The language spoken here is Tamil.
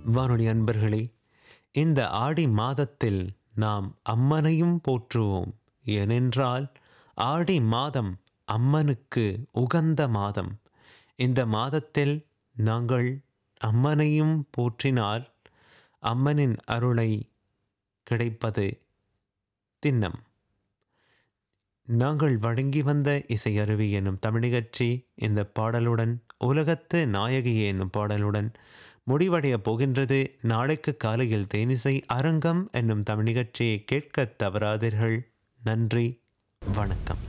வானொலி அன்பர்களே இந்த ஆடி மாதத்தில் நாம் அம்மனையும் போற்றுவோம் ஏனென்றால் ஆடி மாதம் அம்மனுக்கு உகந்த மாதம் இந்த மாதத்தில் நாங்கள் அம்மனையும் போற்றினால் அம்மனின் அருளை கிடைப்பது திண்ணம் நாங்கள் வழங்கி வந்த இசையருவி என்னும் தமிழ் நிகழ்ச்சி இந்த பாடலுடன் உலகத்து நாயகி என்னும் பாடலுடன் முடிவடைய போகின்றது நாளைக்கு காலையில் தேனிசை அரங்கம் என்னும் தமிழ் நிகழ்ச்சியை கேட்க தவறாதீர்கள் நன்றி வணக்கம்